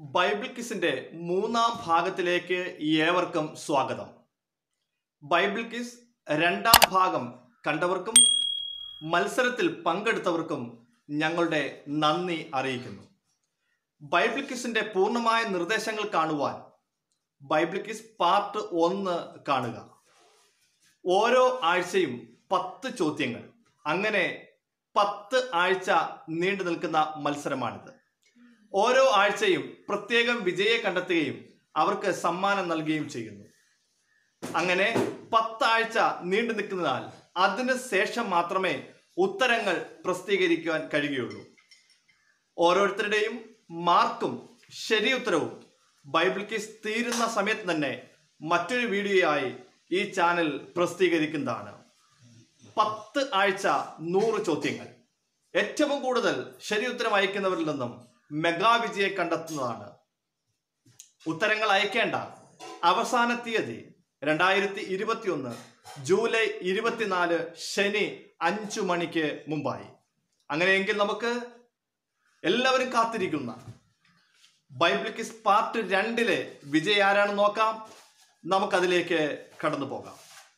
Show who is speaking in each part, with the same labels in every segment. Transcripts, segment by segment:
Speaker 1: Bible കിസിന്റെ മൂന്നാം ഭാഗത്തിലേക്ക് ഏവർക്കും സ്വാഗതം ബൈബിൾ കിസ് രണ്ടാം ഭാഗം കണ്ടവർക്കും മത്സരത്തിൽ പങ്കെടുത്തവർക്കും ഞങ്ങളുടെ നന്ദി അറിയിക്കുന്നു ബൈബിൾ കിസിന്റെ പൂർണ്ണമായ നിർദ്ദേശങ്ങൾ കാണുവാൻ ബൈബിൾ കിസ് പാർട്ട് ഒന്ന് കാണുക ഓരോ ആഴ്ചയും പത്ത് ചോദ്യങ്ങൾ അങ്ങനെ പത്ത് ആഴ്ച നീണ്ടു നിൽക്കുന്ന മത്സരമാണിത് ഓരോ ആഴ്ചയും പ്രത്യേകം വിജയെ കണ്ടെത്തുകയും അവർക്ക് സമ്മാനം നൽകുകയും ചെയ്യുന്നു അങ്ങനെ പത്താഴ്ച നീണ്ടു നിൽക്കുന്നതിനാൽ അതിന് ശേഷം മാത്രമേ ഉത്തരങ്ങൾ പ്രസിദ്ധീകരിക്കുവാൻ കഴിയുകയുള്ളൂ ഓരോരുത്തരുടെയും മാർക്കും ശരി ഉത്തരവും ബൈബിൾ കേസ് തീരുന്ന സമയത്ത് തന്നെ മറ്റൊരു വീഡിയോയായി ഈ ചാനൽ പ്രസിദ്ധീകരിക്കുന്നതാണ് പത്ത് ആഴ്ച നൂറ് ചോദ്യങ്ങൾ ഏറ്റവും കൂടുതൽ ശരി ഉത്തരം അയക്കുന്നവരിൽ നിന്നും മെഗാ വിജയെ കണ്ടെത്തുന്നതാണ് ഉത്തരങ്ങൾ അയക്കേണ്ട അവസാന തീയതി രണ്ടായിരത്തി ഇരുപത്തിയൊന്ന് ജൂലൈ ഇരുപത്തിനാല് ശനി അഞ്ചു മണിക്ക് മുമ്പായി അങ്ങനെയെങ്കിൽ നമുക്ക് എല്ലാവരും കാത്തിരിക്കുന്ന ബൈബിൾ കിസ് പാർട്ട് രണ്ടിലെ വിജയ് ആരാണെന്ന് നോക്കാം നമുക്കതിലേക്ക് കടന്നു പോകാം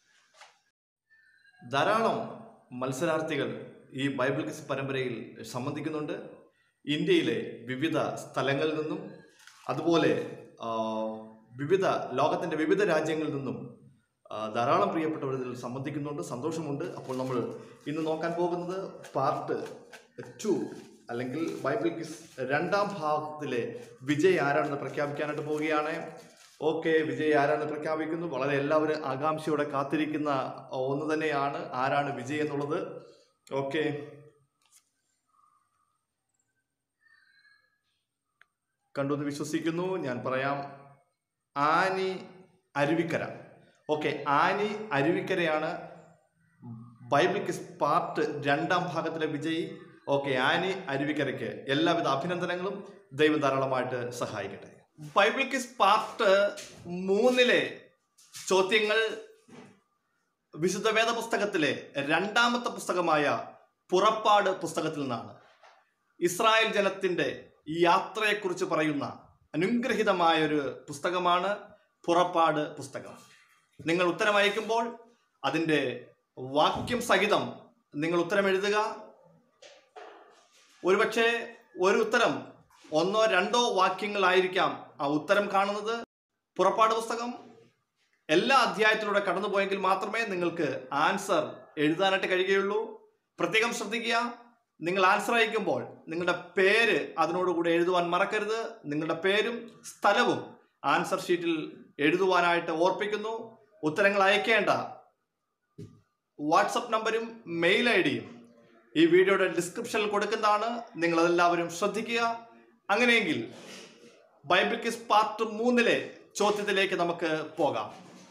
Speaker 1: ധാരാളം മത്സരാർത്ഥികൾ ഈ ബൈബിൾ കിസ് പരമ്പരയിൽ സംബന്ധിക്കുന്നുണ്ട് ഇന്ത്യയിലെ വിവിധ സ്ഥലങ്ങളിൽ നിന്നും അതുപോലെ ആ, വിവിധ ലോകത്തിൻ്റെ വിവിധ രാജ്യങ്ങളിൽ നിന്നും ആ, ധാരാളം പ്രിയപ്പെട്ടവർ ഇതിൽ സംബന്ധിക്കുന്നുണ്ട് സന്തോഷമുണ്ട് അപ്പോൾ നമ്മൾ ഇന്ന് നോക്കാൻ പോകുന്നത് പാർട്ട് ടു അല്ലെങ്കിൽ ബൈബിൾ കിസ് രണ്ടാം ഭാഗത്തിലെ വിജയ് ആരാണെന്ന് പ്രഖ്യാപിക്കാനായിട്ട് പോവുകയാണ് ഓക്കെ വിജയ് ആരാണെന്ന് പ്രഖ്യാപിക്കുന്നു വളരെ എല്ലാവരും ആകാംക്ഷയോടെ കാത്തിരിക്കുന്ന ഒന്ന് തന്നെയാണ് ആരാണ് വിജയ് എന്നുള്ളത് ഓക്കെ കണ്ടു എന്ന് വിശ്വസിക്കുന്നു ഞാൻ പറയാം ആനി അരുവിക്കര ഓക്കെ ആനി അരുവിക്കരയാണ് ബൈബിൾ കിസ് പാർട്ട് രണ്ടാം ഭാഗത്തിലെ വിജയി ഓക്കെ ആനി അരുവിക്കരയ്ക്ക് എല്ലാവിധ അഭിനന്ദനങ്ങളും ദൈവം ധാരാളമായിട്ട് സഹായിക്കട്ടെ ബൈബിൾ കിസ് പാർട്ട് മൂന്നിലെ ചോദ്യങ്ങൾ വിശുദ്ധ വേദ പുസ്തകത്തിലെ രണ്ടാമത്തെ പുസ്തകമായ പുറപ്പാട് പുസ്തകത്തിൽ നിന്നാണ് ഇസ്രായേൽ ജനത്തിന്റെ യാത്രയെക്കുറിച്ച് പറയുന്ന അനുഗ്രഹിതമായ ഒരു പുസ്തകമാണ് പുറപ്പാട് പുസ്തകം നിങ്ങൾ ഉത്തരം അയക്കുമ്പോൾ അതിൻ്റെ വാക്യം സഹിതം നിങ്ങൾ ഉത്തരം എഴുതുക ഒരുപക്ഷെ ഒരു ഉത്തരം ഒന്നോ രണ്ടോ വാക്യങ്ങളായിരിക്കാം ആ ഉത്തരം കാണുന്നത് പുറപ്പാട് പുസ്തകം എല്ലാ അധ്യായത്തിലൂടെ കടന്നുപോയെങ്കിൽ മാത്രമേ നിങ്ങൾക്ക് ആൻസർ എഴുതാനായിട്ട് കഴിയുകയുള്ളൂ പ്രത്യേകം ശ്രദ്ധിക്കുക നിങ്ങൾ ആൻസർ അയക്കുമ്പോൾ നിങ്ങളുടെ പേര് അതിനോടുകൂടെ എഴുതുവാൻ മറക്കരുത് നിങ്ങളുടെ പേരും സ്ഥലവും ആൻസർ ഷീറ്റിൽ എഴുതുവാനായിട്ട് ഓർപ്പിക്കുന്നു ഉത്തരങ്ങൾ അയക്കേണ്ട വാട്സപ്പ് നമ്പരും മെയിൽ ഐ ഡിയും ഈ വീഡിയോയുടെ ഡിസ്ക്രിപ്ഷനിൽ കൊടുക്കുന്നതാണ് നിങ്ങൾ അതെല്ലാവരും ശ്രദ്ധിക്കുക അങ്ങനെയെങ്കിൽ ബൈബിൾ കിസ് പാർട്ട് മൂന്നിലെ ചോദ്യത്തിലേക്ക് നമുക്ക് പോകാം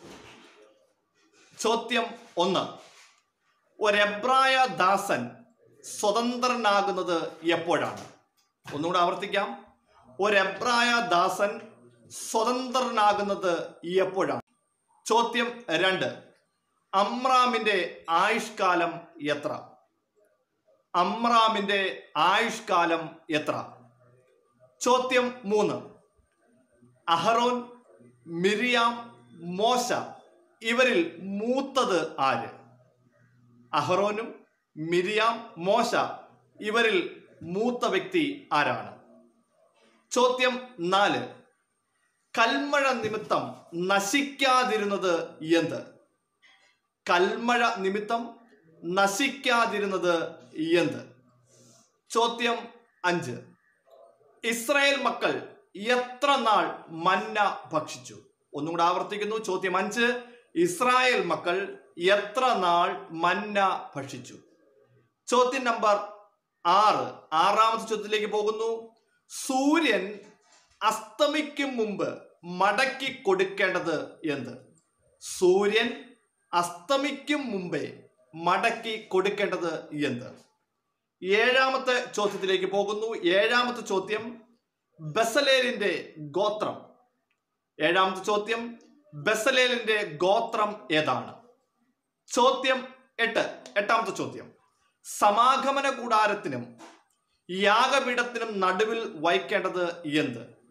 Speaker 1: ചോദ്യം ഒന്ന് ഒരെബ്രായ ദാസൻ സ്വതന്ത്രനാകുന്നത് എപ്പോഴാണ് ഒന്നുകൂടെ ആവർത്തിക്കാം ഒരെബ്രായ ദാസൻ സ്വതന്ത്രനാകുന്നത് എപ്പോഴാണ് ചോദ്യം രണ്ട് അമ്രാമിന്റെ ആയുഷ്കാലം എത്ര അമ്രാമിന്റെ ആയുഷ്കാലം എത്ര ചോദ്യം മൂന്ന് അഹറോൻ മിരിയാം മോശ ഇവരിൽ മൂത്തത് ആര് അഹറോനും മിരിയാം മോശ ഇവരിൽ മൂത്ത വ്യക്തി ആരാണ് ചോദ്യം നാല് കൽമഴ നിമിത്തം നശിക്കാതിരുന്നത് എന്ത് കൽമഴ നിമിത്തം നശിക്കാതിരുന്നത് എന്ത് ചോദ്യം അഞ്ച് ഇസ്രായേൽ മക്കൾ എത്ര നാൾ മന്ന ഭക്ഷിച്ചു ഒന്നും കൂടെ ആവർത്തിക്കുന്നു ചോദ്യം അഞ്ച് ഇസ്രായേൽ മക്കൾ എത്ര നാൾ മന്ന ഭക്ഷിച്ചു ചോദ്യം നമ്പർ ആറ് ആറാമത്തെ ചോദ്യത്തിലേക്ക് പോകുന്നു സൂര്യൻ അസ്തമിക്കും മുമ്പ് മടക്കി കൊടുക്കേണ്ടത് എന്ത് സൂര്യൻ അസ്തമിക്കും മുമ്പേ മടക്കി കൊടുക്കേണ്ടത് എന്ത് ഏഴാമത്തെ ചോദ്യത്തിലേക്ക് പോകുന്നു ഏഴാമത്തെ ചോദ്യം ബസലേലിന്റെ ഗോത്രം ഏഴാമത്തെ ചോദ്യം ബസലേലിന്റെ ഗോത്രം ഏതാണ് ചോദ്യം എട്ട് എട്ടാമത്തെ ചോദ്യം സമാഗമന കൂടാരത്തിനും യാഗപീഠത്തിനും നടുവിൽ വയ്ക്കേണ്ടത് എന്ത്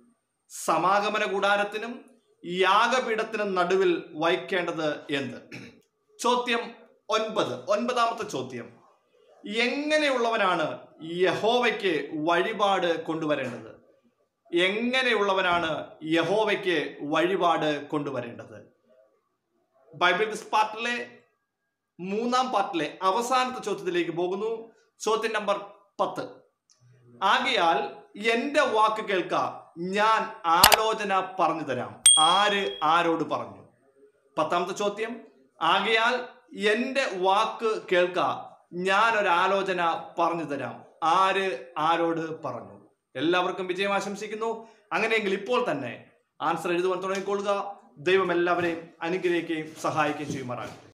Speaker 1: സമാഗമന കൂടാരത്തിനും യാഗപീഠത്തിനും നടുവിൽ വയ്ക്കേണ്ടത് എന്ത് ചോദ്യം ഒൻപത് ഒൻപതാമത്തെ ചോദ്യം എങ്ങനെയുള്ളവനാണ് യഹോവയ്ക്ക് വഴിപാട് കൊണ്ടുവരേണ്ടത് എങ്ങനെയുള്ളവനാണ് യഹോവയ്ക്ക് വഴിപാട് കൊണ്ടുവരേണ്ടത് ബൈബിൾ ക്വിസ് പാർട്ടിലെ മൂന്നാം പാർട്ടിലെ അവസാനത്തെ ചോദ്യത്തിലേക്ക് പോകുന്നു ചോദ്യം നമ്പർ പത്ത് ആകയാൽ എന്റെ വാക്ക് കേൾക്ക ഞാൻ ആലോചന പറഞ്ഞു തരാം ആര് ആരോട് പറഞ്ഞു പത്താമത്തെ ചോദ്യം ആകയാൽ എന്റെ വാക്ക് കേൾക്ക ഞാൻ ഒരു ആലോചന പറഞ്ഞു തരാം ആര് ആരോട് പറഞ്ഞു എല്ലാവർക്കും വിജയം ആശംസിക്കുന്നു അങ്ങനെയെങ്കിൽ ഇപ്പോൾ തന്നെ ആൻസർ എഴുതുവാൻ തുടങ്ങിക്കൊള്ളുക ദൈവം എല്ലാവരെയും അനുഗ്രഹിക്കുകയും സഹായിക്കുകയും ചെയ്യുമാറാകട്ടെ